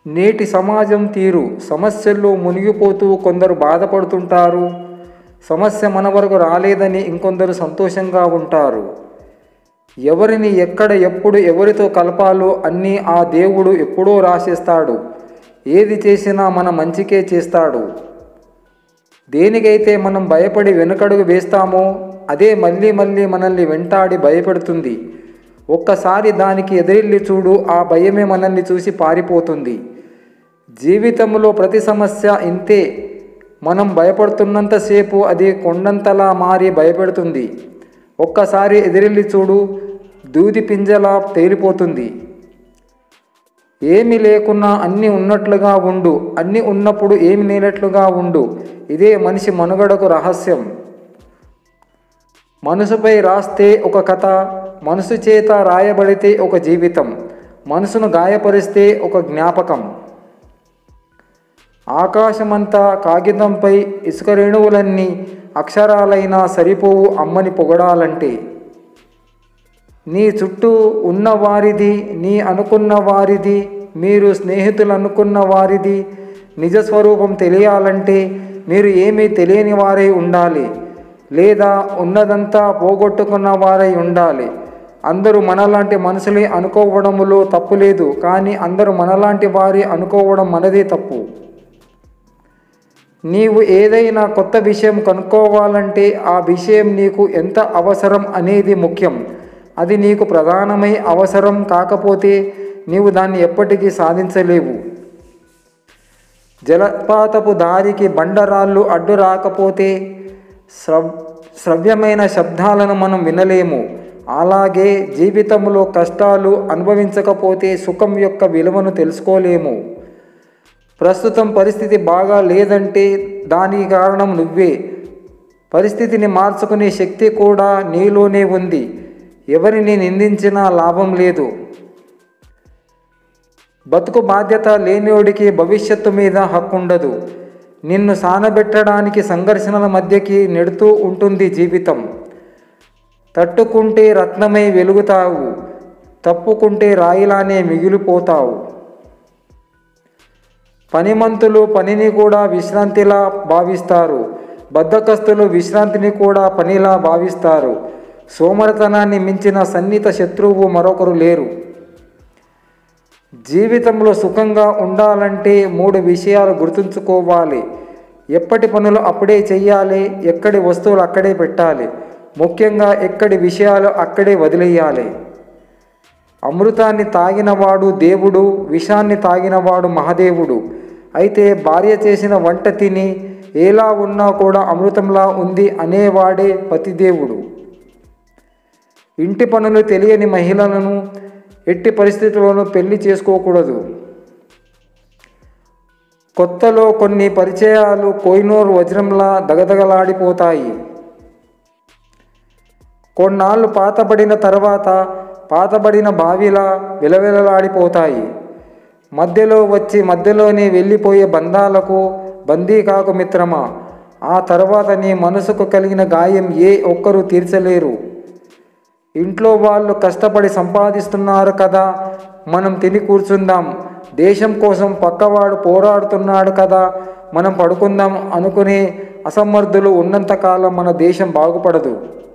నేటి సమాజం తీరు సమస్యల్లో మునిగిపోతూ కొందరు బాధపడుతుంటారు సమస్య మన వరకు రాలేదని ఇంకొందరు సంతోషంగా ఉంటారు ఎవరిని ఎక్కడ ఎప్పుడు ఎవరితో కలపాలో అన్నీ ఆ దేవుడు ఎప్పుడో రాసేస్తాడు ఏది చేసినా మన మంచికే చేస్తాడు దేనికైతే మనం భయపడి వెనుకడుగు వేస్తామో అదే మళ్ళీ మళ్ళీ మనల్ని వెంటాడి భయపెడుతుంది ఒక్కసారి దానికి ఎదిరిల్లి చూడు ఆ భయమే మనల్ని చూసి పారిపోతుంది జీవితంలో ప్రతి సమస్య ఇంతే మనం భయపడుతున్నంతసేపు అది కొండంతలా మారి భయపెడుతుంది ఒక్కసారి ఎదిరిల్లి చూడు దూది పింజలా తేలిపోతుంది ఏమి లేకున్నా అన్నీ ఉన్నట్లుగా ఉండు అన్నీ ఉన్నప్పుడు ఏమి లేనట్లుగా ఉండు ఇదే మనిషి మనుగడకు రహస్యం మనసుపై రాస్తే ఒక కథ మనసు చేత రాయబడితే ఒక జీవితం మనసును గాయపరిస్తే ఒక జ్ఞాపకం ఆకాశమంతా కాగితంపై ఇసుక రేణువులన్నీ అక్షరాలైనా సరిపోవు అమ్మని పొగడాలంటే నీ చుట్టూ ఉన్న వారిది నీ అనుకున్న వారిది మీరు స్నేహితులు అనుకున్న వారిది నిజస్వరూపం తెలియాలంటే మీరు ఏమీ తెలియని వారై ఉండాలి లేదా ఉన్నదంతా పోగొట్టుకున్న వారై ఉండాలి అందరూ మనలాంటి మనుషులే అనుకోవడంలో తప్పు లేదు కానీ అందరూ మనలాంటి వారి అనుకోవడం మనదే తప్పు నీవు ఏదైనా కొత్త విషయం కనుక్కోవాలంటే ఆ విషయం నీకు ఎంత అవసరం అనేది ముఖ్యం అది నీకు ప్రధానమై అవసరం కాకపోతే నీవు దాన్ని ఎప్పటికీ సాధించలేవు జలపాతపు దారికి బండరాళ్ళు అడ్డు రాకపోతే శ్రవ్ శ్రవ్యమైన శబ్దాలను మనం వినలేము అలాగే జీవితంలో కష్టాలు అనుభవించకపోతే సుఖం యొక్క విలువను తెలుసుకోలేము ప్రస్తుతం పరిస్థితి బాగా లేదంటే దానికి కారణం నువ్వే పరిస్థితిని మార్చుకునే శక్తి కూడా నీలోనే ఉంది ఎవరిని నిందించినా లాభం లేదు బతుకు బాధ్యత లేనివాడికి భవిష్యత్తు మీద హక్కుండదు నిన్ను సానబెట్టడానికి సంఘర్షణల మధ్యకి నెడుతూ ఉంటుంది జీవితం తట్టుకుంటే రత్నమై వెలుగుతావు తప్పుకుంటే రాయిలానే మిగిలిపోతావు పనిమంతులు పనిని కూడా విశ్రాంతిలా భావిస్తారు బద్ధకస్తులు విశ్రాంతిని కూడా పనిలా భావిస్తారు సోమరతనాన్ని మించిన సన్నిహిత శత్రువు మరొకరు లేరు జీవితంలో సుఖంగా ఉండాలంటే మూడు విషయాలు గుర్తుంచుకోవాలి ఎప్పటి పనులు అప్పుడే చెయ్యాలి ఎక్కడి వస్తువులు అక్కడే పెట్టాలి ముఖ్యంగా ఎక్కడి విషయాలు అక్కడే వదిలేయాలి అమృతాన్ని తాగినవాడు దేవుడు విషాన్ని తాగినవాడు మహాదేవుడు అయితే భార్య చేసిన వంట తిని ఎలా ఉన్నా కూడా అమృతంలా ఉంది అనేవాడే పతిదేవుడు ఇంటి పనులు తెలియని మహిళలను ఎట్టి పరిస్థితుల్లోనూ పెళ్లి చేసుకోకూడదు కొత్తలో కొన్ని పరిచయాలు కోయినూరు వజ్రంలా దగదగలాడిపోతాయి కొన్నాళ్ళు పాతబడిన తర్వాత పాతబడిన బావిలా విలవిలలాడిపోతాయి మధ్యలో వచ్చి మధ్యలోనే వెళ్ళిపోయే బంధాలకు బందీకాకు మిత్రమా ఆ తర్వాత నీ మనసుకు కలిగిన గాయం ఏ ఒక్కరూ తీర్చలేరు ఇంట్లో వాళ్ళు కష్టపడి సంపాదిస్తున్నారు కదా మనం తిని కూర్చుందాం దేశం కోసం పక్కవాడు పోరాడుతున్నాడు కదా మనం పడుకుందాం అనుకునే అసమర్థులు ఉన్నంతకాలం మన దేశం బాగుపడదు